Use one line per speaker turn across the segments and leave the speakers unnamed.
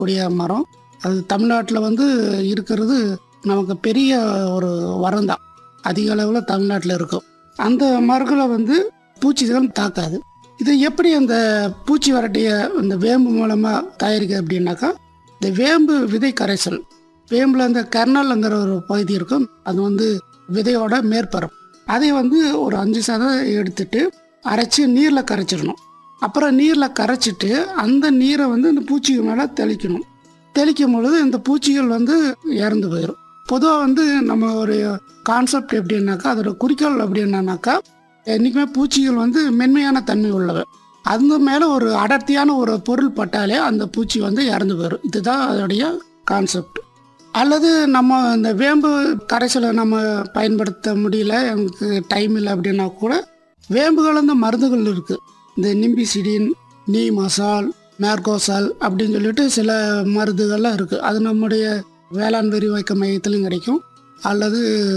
கூடிய மரம் அது தமிழ்நாட்டில் வந்து இருக்கிறது நமக்கு பெரிய ஒரு வரம் தான் அதிக அளவில் தமிழ்நாட்டில் இருக்கும் அந்த மரங்களை வந்து பூச்சிகள் தாக்காது இது எப்படி அந்த பூச்சி வரட்டியை இந்த வேம்பு மூலமாக தயாரிக்குது அப்படின்னாக்கா இந்த வேம்பு விதை கரைசல் வேம்பில் அந்த கர்னல்ங்கிற ஒரு பகுதி இருக்கும் அது வந்து விதையோட மேற்பரப்பு அதை வந்து ஒரு அஞ்சு சதம் எடுத்துட்டு அரைச்சி நீரில் கரைச்சிடணும் அப்புறம் நீரில் கரைச்சிட்டு அந்த நீரை வந்து இந்த பூச்சிக்கு மேலே தெளிக்கணும் தெளிக்கும் பொழுது இந்த பூச்சிகள் வந்து இறந்து போயிடும் பொதுவாக வந்து நம்ம ஒரு கான்செப்ட் எப்படின்னாக்கா அதோட குறிக்கோள் அப்படின்னாக்கா என்றைக்குமே பூச்சிகள் வந்து மென்மையான தன்மை உள்ளவை அந்த மேலே ஒரு அடர்த்தியான ஒரு பொருள் பட்டாலே அந்த பூச்சி வந்து இறந்து போயிடும் இதுதான் அதோடைய கான்செப்ட் அல்லது நம்ம இந்த வேம்பு கரைசலை நம்ம பயன்படுத்த முடியல எனக்கு டைம் இல்லை அப்படின்னா கூட வேம்பு கலந்த மருந்துகள் இருக்குது இந்த நிம்பிசிடின் நீ மசால் மேர்கோசால் அப்படின்னு சொல்லிட்டு சில மருந்துகள்லாம் இருக்குது அது நம்முடைய வேளாண் விரிவாக்க மையத்திலும் கிடைக்கும் அல்லது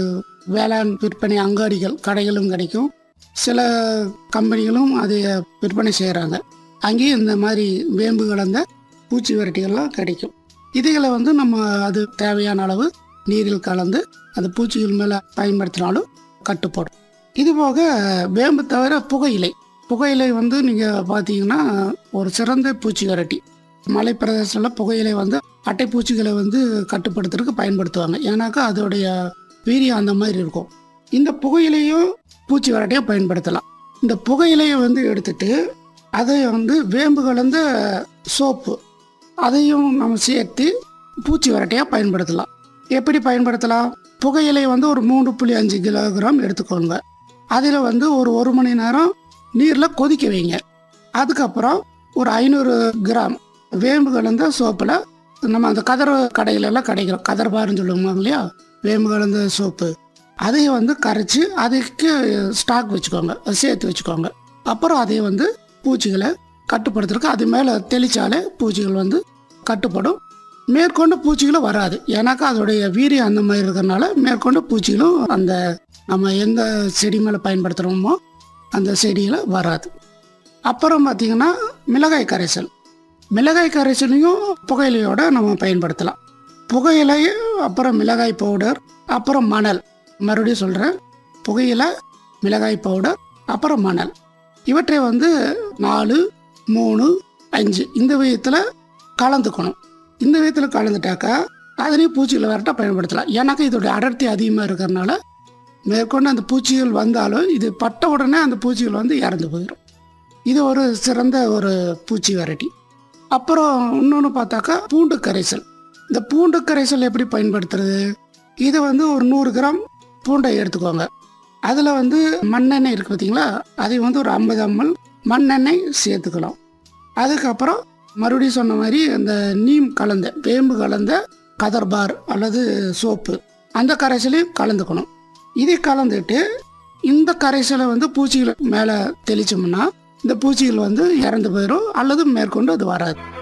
வேளாண் விற்பனை அங்காடிகள் கடைகளும் கிடைக்கும் சில கம்பெனிகளும் அதை விற்பனை செய்கிறாங்க அங்கேயும் இந்த மாதிரி வேம்பு கலந்த பூச்சி விரட்டிகள்லாம் கிடைக்கும் இதுகளை வந்து நம்ம அது தேவையான அளவு நீரில் கலந்து அந்த பூச்சிகள் மேலே பயன்படுத்தினாலும் கட்டுப்படும் இது போக வேம்பு தவிர புகையிலை புகையிலை வந்து நீங்கள் பார்த்தீங்கன்னா ஒரு சிறந்த பூச்சி விரட்டி மலை பிரதேசத்தில் புகையிலை வந்து அட்டை பூச்சிகளை வந்து கட்டுப்படுத்துறதுக்கு பயன்படுத்துவாங்க ஏன்னாக்கா அதோடைய வீரியம் அந்த மாதிரி இருக்கும் இந்த புகையிலையும் பூச்சி விரட்டியாக பயன்படுத்தலாம் இந்த புகையிலையை வந்து எடுத்துட்டு அதை வந்து வேம்பு கலந்த சோப்பு அதையும் நம்ம சேர்த்து பூச்சி விரட்டியாக பயன்படுத்தலாம் எப்படி பயன்படுத்தலாம் புகையிலை வந்து ஒரு மூணு புள்ளி அஞ்சு கிலோகிராம் எடுத்துக்கோங்க அதில் வந்து ஒரு ஒரு மணி நேரம் நீரில் கொதிக்க வைங்க அதுக்கப்புறம் ஒரு ஐநூறு கிராம் வேம்பு கலந்த சோப்பில் நம்ம அந்த கதர் கடையிலெல்லாம் கிடைக்கிறோம் கதர் பாருன்னு சொல்லுவாங்க இல்லையா வேம்பு கலந்த சோப்பு அதையும் வந்து கரைச்சி அதுக்கு ஸ்டாக் வச்சுக்கோங்க அது சேர்த்து வச்சுக்கோங்க அப்புறம் அதை வந்து பூச்சிகளை கட்டுப்படுத்துறதுக்கு அது மேலே தெளித்தாலே பூச்சிகள் வந்து கட்டுப்படும் மேற்கொண்டு பூச்சிகளும் வராது ஏன்னாக்கா அதோடைய வீரியம் அந்த மாதிரி இருக்கிறனால மேற்கொண்டு பூச்சிகளும் அந்த நம்ம எந்த செடி மேலே பயன்படுத்துகிறோமோ அந்த செடியில் வராது அப்புறம் பார்த்திங்கன்னா மிளகாய் கரைசல் மிளகாய் கரைசலையும் புகையிலையோட நம்ம பயன்படுத்தலாம் புகையிலை அப்புறம் மிளகாய் பவுடர் அப்புறம் மணல் மறுபடியும் சொல்கிறேன் புகையிலை மிளகாய் பவுடர் அப்புறம் மணல் இவற்றை வந்து நாலு மூணு அஞ்சு இந்த விதத்தில் கலந்துக்கணும் இந்த விதத்தில் கலந்துட்டாக்கா அதுலேயும் பூச்சிகளை வரட்ட பயன்படுத்தலாம் ஏன்னாக்கா இதோட அடர்த்தி அதிகமாக இருக்கிறனால மேற்கொண்டு அந்த பூச்சிகள் வந்தாலும் இது பட்ட உடனே அந்த பூச்சிகள் வந்து இறந்து போயிடும் இது ஒரு சிறந்த ஒரு பூச்சி வெரைட்டி அப்புறம் இன்னொன்று பார்த்தாக்கா பூண்டு கரைசல் இந்த பூண்டு கரைசல் எப்படி பயன்படுத்துறது இது வந்து ஒரு நூறு கிராம் பூண்டை எடுத்துக்கோங்க அதில் வந்து மண்ணெண்ணெய் இருக்குது பார்த்தீங்களா அதை வந்து ஒரு ஐம்பது எம்எல் மண்ணெண்ணெய் சேர்த்துக்கலாம் அதுக்கப்புறம் மறுபடியும் சொன்ன மாதிரி அந்த நீம் கலந்த வேம்பு கலந்த கதர்பார் அல்லது சோப்பு அந்த கரைசலையும் கலந்துக்கணும் இதை கலந்துட்டு இந்த கரைசலை வந்து பூச்சிகள் மேலே தெளிச்சோம்னா இந்த பூச்சிகள் வந்து இறந்து போயிடும் அல்லது மேற்கொண்டு அது வராது